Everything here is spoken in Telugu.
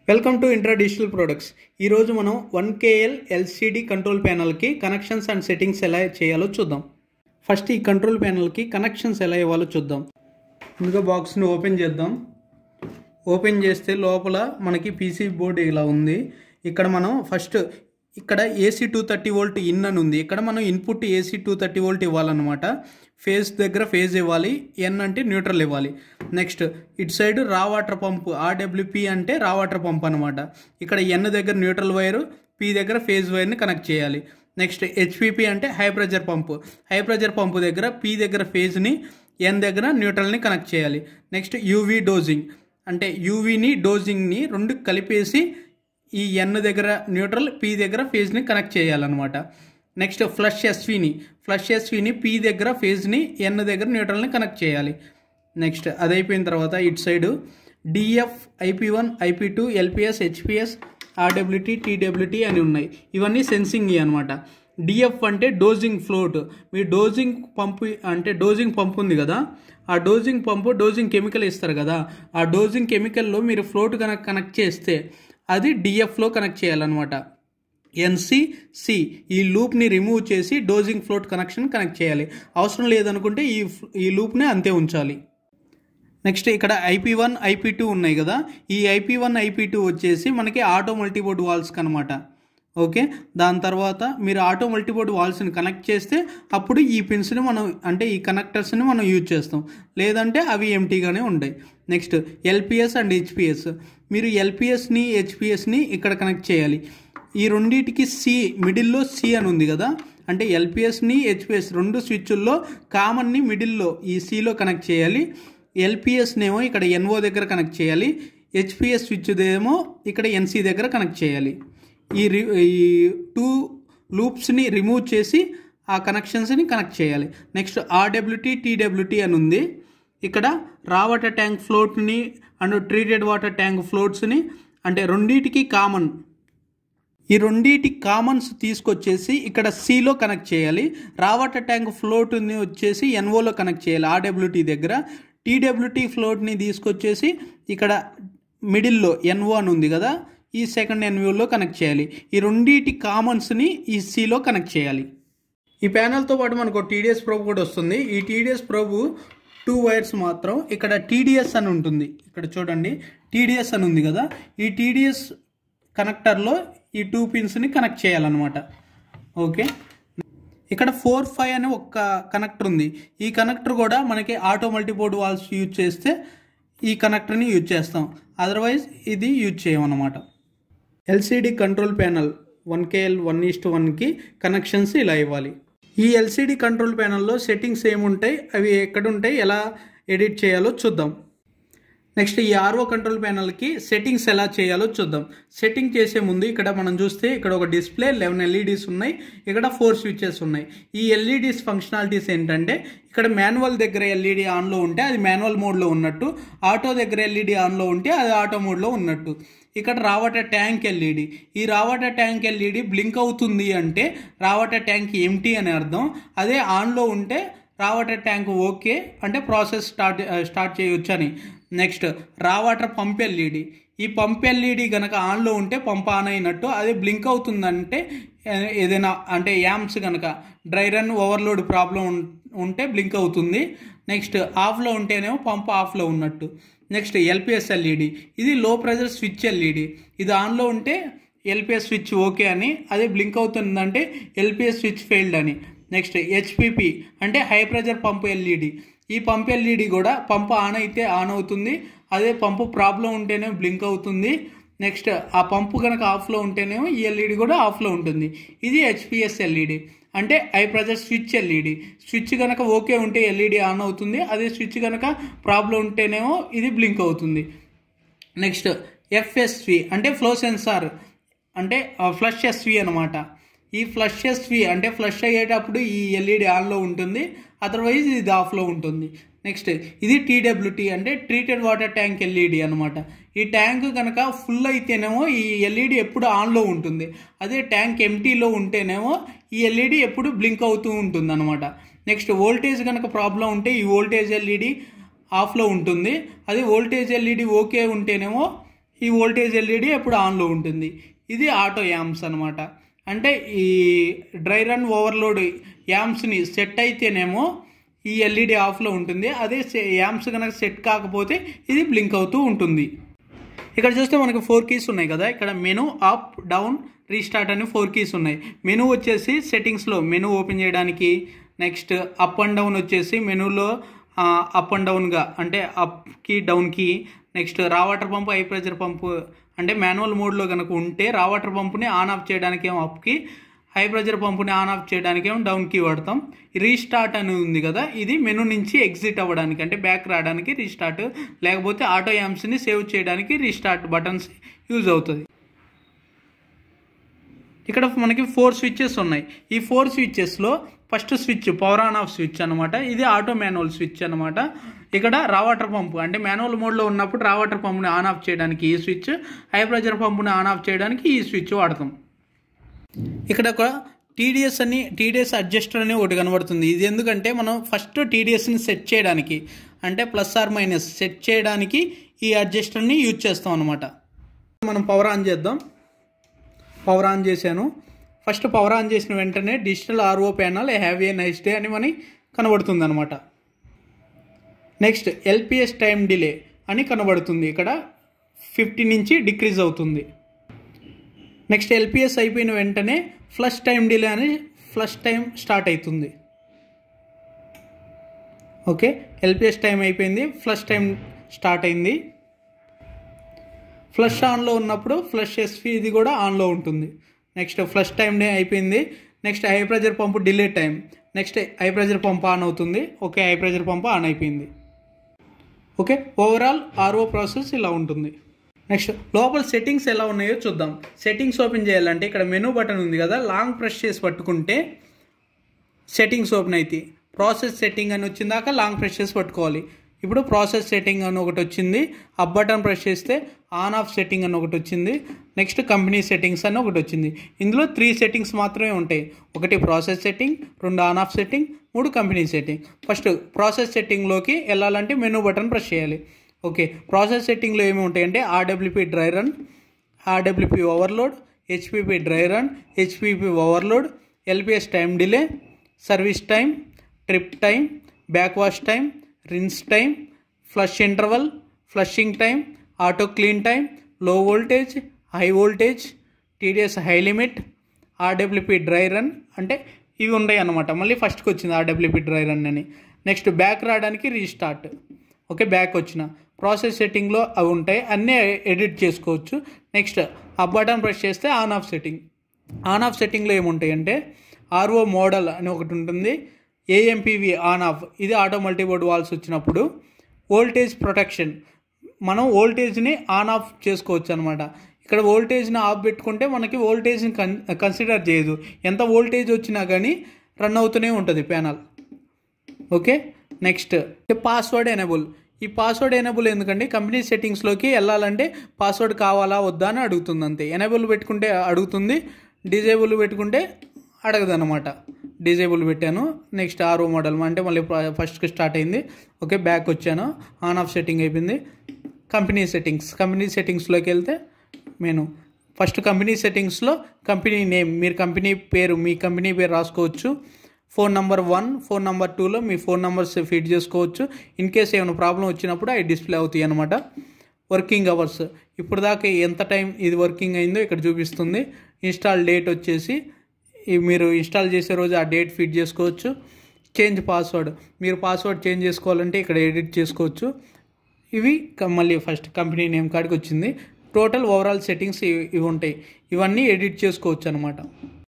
welcome to intra digital products ఈరోజు మనం వన్ కేఎల్ ఎల్సిడి కంట్రోల్ ప్యానల్కి కనెక్షన్స్ అండ్ సెట్టింగ్స్ ఎలా చేయాలో చూద్దాం ఫస్ట్ ఈ కంట్రోల్ ప్యానల్కి కనెక్షన్స్ ఎలా ఇవ్వాలో చూద్దాం ముందుగా బాక్స్ని ఓపెన్ చేద్దాం ఓపెన్ చేస్తే లోపల మనకి పీసీ బోర్డ్ ఇలా ఉంది ఇక్కడ మనం ఫస్ట్ ఇక్కడ AC two thirty volt in అని ఉంది ఇక్కడ మనం input AC two thirty volt ఇవ్వాలన్నమాట ఫేజ్ దగ్గర ఫేజ్ ఇవ్వాలి ఎన్ అంటే న్యూట్రల్ ఇవ్వాలి నెక్స్ట్ ఇటు సైడ్ రా వాటర్ పంప్ ఆర్డబ్ల్యూపి అంటే రా వాటర్ పంప్ అనమాట ఇక్కడ ఎన్ దగ్గర న్యూట్రల్ వైరు పి దగ్గర ఫేజ్ వైర్ని కనెక్ట్ చేయాలి నెక్స్ట్ హెచ్పిపి అంటే high pressure pump high pressure pump దగ్గర పి దగ్గర ఫేజ్ని ఎన్ దగ్గర న్యూట్రల్ని కనెక్ట్ చేయాలి నెక్స్ట్ యూవీ డోజింగ్ అంటే యూవీని డోజింగ్ని రెండు కలిపేసి ఈ ఎన్ దగ్గర న్యూట్రల్ పి దగ్గర ఫేజ్ని కనెక్ట్ చేయాలన్నమాట నెక్స్ట్ ఫ్లష్ ఎస్విని ఫ్లష్ ఎస్విని పి దగ్గర ఫేజ్ని ఎన్ దగ్గర న్యూట్రల్ని కనెక్ట్ చేయాలి నెక్స్ట్ అది అయిపోయిన తర్వాత ఇటు side DF IP one IP two LPS HPS RWT TWT అని ఉన్నాయి ఇవన్నీ సెన్సింగ్ అనమాట డిఎఫ్ అంటే డోజింగ్ ఫ్లోట్ మీ డోజింగ్ పంపు అంటే డోజింగ్ పంపు ఉంది కదా ఆ డోజింగ్ పంపు డోజింగ్ కెమికల్ ఇస్తారు కదా ఆ డోజింగ్ కెమికల్లో మీరు ఫ్లోట్ కనుక కనెక్ట్ చేస్తే అది డిఎఫ్లో కనెక్ట్ చేయాలన్నమాట ఎన్సిసి ఈ లూప్ని రిమూవ్ చేసి డోజింగ్ ఫ్లోట్ కనెక్షన్ కనెక్ట్ చేయాలి అవసరం లేదనుకుంటే ఈ ఈ లూప్ని అంతే ఉంచాలి నెక్స్ట్ ఇక్కడ ఐపీ వన్ ఐపీ టూ ఉన్నాయి కదా ఈ ఐపీ వన్ ఐపీ టూ వచ్చేసి మనకి ఆటో మల్టీబోర్డ్ వాల్స్కి అనమాట ఓకే దాని తర్వాత మీరు ఆటో మల్టీబోర్డ్ వాల్స్ని కనెక్ట్ చేస్తే అప్పుడు ఈ పిన్స్ని మనం అంటే ఈ కనెక్టర్స్ని మనం యూజ్ చేస్తాం లేదంటే అవి ఎంటీగానే ఉంటాయి నెక్స్ట్ ఎల్పిఎస్ అండ్ హెచ్పిఎస్ మీరు ఎల్పిఎస్ని హెచ్పిఎస్ని ఇక్కడ కనెక్ట్ చేయాలి ఈ రెండింటికి సి మిడిల్లో సి అని ఉంది కదా అంటే ఎల్పిఎస్ని హెచ్పిఎస్ రెండు స్విచ్ల్లో కామన్ని మిడిల్లో ఈ సిలో కనెక్ట్ చేయాలి ఎల్పిఎస్నేమో ఇక్కడ ఎన్ఓ దగ్గర కనెక్ట్ చేయాలి హెచ్పిఎస్ స్విచ్ ఏమో ఇక్కడ ఎన్సి దగ్గర కనెక్ట్ చేయాలి ఈ రి ఈ టూ లూప్స్ని రిమూవ్ చేసి ఆ కనెక్షన్స్ని కనెక్ట్ చేయాలి నెక్స్ట్ ఆర్డబ్ల్యూటీ టీడబ్ల్యూటీ అని ఉంది ఇక్కడ రా వాటర్ ట్యాంక్ ఫ్లోట్ని అండ్ ట్రీటెడ్ వాటర్ ట్యాంక్ ఫ్లోట్స్ని అంటే రెండింటికి కామన్ ఈ రెండింటి కామన్స్ తీసుకొచ్చేసి ఇక్కడ సిలో కనెక్ట్ చేయాలి రా వాటర్ ట్యాంక్ ఫ్లోట్ని వచ్చేసి ఎన్ఓలో కనెక్ట్ చేయాలి ఆర్డబ్ల్యూటీ దగ్గర టీడబ్ల్యూటీ ఫ్లోట్ని తీసుకొచ్చేసి ఇక్కడ మిడిల్లో ఎన్ఓ అని ఉంది కదా ఈ సెకండ్ ఎన్వ్యూలో కనెక్ట్ చేయాలి ఈ రెండింటి కామన్స్ని ఈ సిలో కనెక్ట్ చేయాలి ఈ ప్యానల్తో పాటు మనకు టీడీఎస్ ప్రోబ్ కూడా వస్తుంది ఈ టీడీఎస్ ప్రోబ్ టూ వైర్స్ మాత్రం ఇక్కడ టీడీఎస్ అని ఉంటుంది ఇక్కడ చూడండి టీడీఎస్ అని ఉంది కదా ఈ టీడీఎస్ కనెక్టర్లో ఈ టూ పిన్స్ని కనెక్ట్ చేయాలన్నమాట ఓకే ఇక్కడ ఫోర్ ఫైవ్ అనే ఒక కనెక్టర్ ఉంది ఈ కనెక్టర్ కూడా మనకి ఆటో మల్టీబోర్డ్ వాల్స్ యూజ్ చేస్తే ఈ కనెక్టర్ని యూజ్ చేస్తాం అదర్వైజ్ ఇది యూజ్ చేయమన్నమాట LCD control panel one KL one east వన్కి కనెక్షన్స్ ఇలా ఇవ్వాలి ఈ ఎల్సిడి కంట్రోల్ ప్యానల్లో సెట్టింగ్స్ ఏముంటాయి అవి ఎక్కడుంటాయి ఎలా ఎడిట్ చేయాలో చూద్దాం నెక్స్ట్ ఈ ఆర్ఓ కంట్రోల్ ప్యానల్కి సెట్టింగ్స్ ఎలా చేయాలో చూద్దాం సెట్టింగ్ చేసే ముందు ఇక్కడ మనం చూస్తే ఇక్కడ ఒక డిస్ప్లే లెవెన్ ఎల్ఈడీస్ ఉన్నాయి ఇక్కడ ఫోర్ స్విచెస్ ఉన్నాయి ఈ ఎల్ఈడీస్ ఫంక్షనాలిటీస్ ఏంటంటే ఇక్కడ మాన్యువల్ దగ్గర ఎల్ఈడి ఆన్లో ఉంటే అది మాన్యువల్ మోడ్లో ఉన్నట్టు ఆటో దగ్గర ఎల్ఈడి ఆన్లో ఉంటే అది ఆటో మోడ్లో ఉన్నట్టు ఇక్కడ రావట ట్యాంక్ ఎల్ఈడి ఈ రావట ట్యాంక్ ఎల్ఈడి బ్లింక్ అవుతుంది అంటే రావట ట్యాంక్ ఎంటీ అని అర్థం అదే ఆన్లో ఉంటే రావట ట్యాంక్ ఓకే అంటే ప్రాసెస్ స్టార్ట్ స్టార్ట్ చేయొచ్చు అని next raw water pump LED ఈ పంప్ ఎల్ఈడి కనుక ఆన్లో ఉంటే పంప్ ఆన్ అయినట్టు అది బ్లింక్ అవుతుందంటే ఏదైనా అంటే యామ్స్ కనుక డ్రై రన్ ఓవర్లోడ్ ప్రాబ్లం ఉంటే బ్లింక్ అవుతుంది నెక్స్ట్ ఆఫ్లో ఉంటేనేమో పంప్ ఆఫ్లో ఉన్నట్టు నెక్స్ట్ ఎల్పిఎస్ ఎల్ఈడి ఇది లో ప్రెజర్ స్విచ్ ఎల్ఈడి ఇది ఆన్లో ఉంటే ఎల్పిఎస్ స్విచ్ ఓకే అని అదే బ్లింక్ అవుతుందంటే ఎల్పిఎస్ స్విచ్ ఫెయిల్డ్ అని నెక్స్ట్ హెచ్పిపి అంటే హై ప్రెజర్ పంప్ ఎల్ఈడి ఈ పంప్ ఎల్ఈడి కూడా పంపు ఆన్ అయితే ఆన్ అవుతుంది అదే పంపు ప్రాబ్లం ఉంటేనే బ్లింక్ అవుతుంది నెక్స్ట్ ఆ పంపు కనుక ఆఫ్లో ఉంటేనేమో ఈ ఎల్ఈడి కూడా ఆఫ్లో ఉంటుంది ఇది హెచ్పిఎస్ ఎల్ఈడి అంటే high pressure switch LED switch కనుక ఓకే ఉంటే ఎల్ఈడి ఆన్ అవుతుంది అదే స్విచ్ కనుక ప్రాబ్లం ఉంటేనేమో ఇది బ్లింక్ అవుతుంది నెక్స్ట్ ఎఫ్ఎస్వి అంటే ఫ్లో సెన్సార్ అంటే ఫ్లష్ ఎస్వి అనమాట ఈ ఫ్లష్ ఎస్వి అంటే ఫ్లష్ అయ్యేటప్పుడు ఈ ఎల్ఈడి ఆన్లో ఉంటుంది అదర్వైజ్ ఇది ఆఫ్లో ఉంటుంది నెక్స్ట్ ఇది టీడబ్ల్యూటీ అంటే ట్రీటెడ్ వాటర్ ట్యాంక్ ఎల్ఈడి అనమాట ఈ ట్యాంక్ కనుక ఫుల్ అయితేనేమో ఈ ఎల్ఈడి ఎప్పుడు ఆన్లో ఉంటుంది అదే ట్యాంక్ ఎంటీలో ఉంటేనేమో ఈ ఎల్ఈడి ఎప్పుడు బ్లింక్ అవుతూ ఉంటుంది అనమాట నెక్స్ట్ వోల్టేజ్ కనుక ప్రాబ్లం ఉంటే ఈ వోల్టేజ్ ఎల్ఈడి ఆఫ్లో ఉంటుంది అదే వోల్టేజ్ ఎల్ఈడి ఓకే ఉంటేనేమో ఈ వోల్టేజ్ ఎల్ఈడి ఎప్పుడు ఆన్లో ఉంటుంది ఇది ఆటో యామ్స్ అనమాట అంటే ఈ డ్రై రన్ ఓవర్లోడ్ యామ్స్ని సెట్ అయితేనేమో ఈ ఎల్ఈడి ఆఫ్లో ఉంటుంది అదే యామ్స్ కనుక సెట్ కాకపోతే ఇది బ్లింక్ అవుతూ ఉంటుంది ఇక్కడ చూస్తే మనకి ఫోర్ కీస్ ఉన్నాయి కదా ఇక్కడ మెను అప్ డౌన్ రీస్టార్ట్ అని ఫోర్ కీస్ ఉన్నాయి మెను వచ్చేసి సెట్టింగ్స్లో మెను ఓపెన్ చేయడానికి నెక్స్ట్ అప్ అండ్ డౌన్ వచ్చేసి మెనూలో అప్ అండ్ డౌన్గా అంటే అప్కి డౌన్కి next raw water pump high pressure pump అంటే మాన్యువల్ మోడ్లో కనుక ఉంటే రా వాటర్ పంపుని ఆన్ ఆఫ్ చేయడానికి ఏమో అప్కి హై ప్రెషర్ పంపుని ఆన్ ఆఫ్ చేయడానికి ఏమో డౌన్కి వాడతాం రీస్టార్ట్ అని ఉంది కదా ఇది మెను నుంచి ఎగ్జిట్ అవ్వడానికి అంటే బ్యాక్ రావడానికి రీస్టార్ట్ లేకపోతే ఆటో యామ్స్ని సేవ్ చేయడానికి రీస్టార్ట్ బటన్స్ యూజ్ అవుతుంది ఇక్కడ మనకి ఫోర్ స్విచ్చెస్ ఉన్నాయి ఈ ఫోర్ స్విచ్చెస్లో first switch power on off switch అనమాట ఇది ఆటో మాన్యువల్ స్విచ్ అనమాట ఇక్కడ రా వాటర్ పంపు అంటే మాన్యువల్ మోడ్లో ఉన్నప్పుడు రా వాటర్ పంపుని ఆన్ ఆఫ్ చేయడానికి ఈ స్విచ్ హై ప్రెషర్ పంపుని ఆన్ ఆఫ్ చేయడానికి ఈ స్విచ్ వాడతాం ఇక్కడ ఒక టీడీఎస్ అని టీడీఎస్ అడ్జస్టర్ అని ఒకటి కనబడుతుంది ఇది ఎందుకంటే మనం ఫస్ట్ టీడీఎస్ని సెట్ చేయడానికి అంటే ప్లస్ ఆర్ మైనస్ సెట్ చేయడానికి ఈ అడ్జస్టర్ని యూజ్ చేస్తాం అనమాట మనం పవర్ ఆన్ చేద్దాం పవర్ ఆన్ చేశాను ఫస్ట్ పవర్ ఆన్ చేసిన వెంటనే digital RO panel have a nice day అని మనకి కనబడుతుంది అనమాట నెక్స్ట్ ఎల్పిఎస్ టైం డిలే అని కనబడుతుంది ఇక్కడ ఫిఫ్టీ నుంచి డిక్రీజ్ అవుతుంది నెక్స్ట్ ఎల్పిఎస్ అయిపోయిన వెంటనే ఫ్లష్ టైం డిలే అని ఫ్లష్ టైం స్టార్ట్ అవుతుంది ఓకే ఎల్పిఎస్ టైం అయిపోయింది ఫ్లష్ టైం స్టార్ట్ అయింది ఫ్లష్ ఆన్లో ఉన్నప్పుడు ఫ్లష్ ఎస్పీ ఇది కూడా ఆన్లో ఉంటుంది నెక్స్ట్ ఫ్లష్ టైం డే అయిపోయింది next high pressure pump delay time next high pressure pump on అవుతుంది okay high pressure pump on అయిపోయింది ఓకే ఓవరాల్ ఆర్ఓ ప్రాసెస్ ఇలా ఉంటుంది నెక్స్ట్ లోపల సెట్టింగ్స్ ఎలా ఉన్నాయో చూద్దాం సెట్టింగ్స్ ఓపెన్ చేయాలంటే ఇక్కడ మెనూ బటన్ ఉంది కదా లాంగ్ ప్రెస్ చేసి పట్టుకుంటే సెట్టింగ్స్ ఓపెన్ అవుతాయి ప్రాసెస్ సెట్టింగ్ అని వచ్చిందాక లాంగ్ ప్రెస్ చేసి పట్టుకోవాలి ఇప్పుడు ప్రాసెస్ సెట్టింగ్ అని ఒకటి వచ్చింది అప్ బటన్ ప్రెస్ చేస్తే ఆన్ ఆఫ్ సెట్టింగ్ అని ఒకటి వచ్చింది నెక్స్ట్ కంపెనీ సెట్టింగ్స్ అని ఒకటి వచ్చింది ఇందులో త్రీ సెట్టింగ్స్ మాత్రమే ఉంటాయి ఒకటి ప్రాసెస్ సెట్టింగ్ రెండు ఆన్ ఆఫ్ సెట్టింగ్ మూడు కంపెనీ సెట్టింగ్ ఫస్ట్ ప్రాసెస్ సెట్టింగ్లోకి వెళ్ళాలంటే మెనూ బటన్ ప్రెస్ చేయాలి ఓకే ప్రాసెస్ సెట్టింగ్లో ఏమి ఉంటాయంటే RWP dry run RWP overload HPP dry run HPP overload LPS time delay service time trip time back wash time rinse time flush interval flushing time auto clean time low voltage high voltage TDS high limit RWP dry run అంటే ఇవి ఉన్నాయి అన్నమాట మళ్ళీ ఫస్ట్కి వచ్చింది ఆర్డబ్ల్యూపీ డ్రై రన్ అని నెక్స్ట్ బ్యాక్ రావడానికి రీస్టార్ట్ ఓకే బ్యాక్ వచ్చిన ప్రాసెస్ సెట్టింగ్లో అవి ఉంటాయి అన్నీ ఎడిట్ చేసుకోవచ్చు నెక్స్ట్ అప్ బటన్ ప్రెస్ చేస్తే on off setting on off సెట్టింగ్లో ఏముంటాయి అంటే ఆర్ఓ మోడల్ అని ఒకటి ఉంటుంది ఏఎంపీవి ఆన్ ఆఫ్ ఇది ఆటో మల్టీబోర్డ్ వాల్స్ వచ్చినప్పుడు వోల్టేజ్ ప్రొటెక్షన్ మనం వోల్టేజ్ని ఆన్ ఆఫ్ చేసుకోవచ్చు అనమాట ఇక్కడ వోల్టేజ్ని ఆఫ్ పెట్టుకుంటే మనకి వోల్టేజ్ని కన్ కన్సిడర్ చేయదు ఎంత వోల్టేజ్ వచ్చినా కానీ రన్ అవుతూనే ఉంటుంది panel okay next password enable ఈ పాస్వర్డ్ ఎనేబుల్ ఎందుకంటే కంపెనీ సెట్టింగ్స్లోకి వెళ్ళాలంటే పాస్వర్డ్ కావాలా వద్దా అని అడుగుతుంది అంతే ఎనేబుల్ పెట్టుకుంటే అడుగుతుంది డిజేబుల్ పెట్టుకుంటే అడగదు అనమాట డిజేబుల్ పెట్టాను నెక్స్ట్ ఆరో మోడల్ అంటే మళ్ళీ ఫస్ట్కి స్టార్ట్ అయింది ఓకే బ్యాక్ వచ్చాను ఆన్ ఆఫ్ సెట్టింగ్ అయిపోయింది కంపెనీ సెట్టింగ్స్ కంపెనీ సెట్టింగ్స్లోకి వెళ్తే నేను ఫస్ట్ కంపెనీ సెట్టింగ్స్లో కంపెనీ నేమ్ మీరు కంపెనీ పేరు మీ కంపెనీ పేరు రాసుకోవచ్చు phone number one phone number టూలో మీ ఫోన్ నెంబర్స్ ఫీడ్ చేసుకోవచ్చు ఇన్ కేస్ ఏమైనా ప్రాబ్లం వచ్చినప్పుడు అవి డిస్ప్లే అవుతాయి అనమాట వర్కింగ్ అవర్స్ ఇప్పుడు దాకా ఎంత టైం ఇది వర్కింగ్ అయిందో ఇక్కడ చూపిస్తుంది ఇన్స్టాల్ డేట్ వచ్చేసి ఈ మీరు ఇన్స్టాల్ చేసే రోజు ఆ డేట్ ఫీడ్ చేసుకోవచ్చు చేంజ్ పాస్వర్డ్ మీరు పాస్వర్డ్ చేంజ్ చేసుకోవాలంటే ఇక్కడ ఎడిట్ చేసుకోవచ్చు ఇవి క- మళ్ళీ ఫస్ట్ కంపెనీ నేమ్ కాడికి వచ్చింది టోటల్ ఓవరాల్ సెట్టింగ్స్ ఇవి ఇవి ఉంటాయి ఇవన్నీ ఎడిట్ చేసుకోవచ్చు అనమాట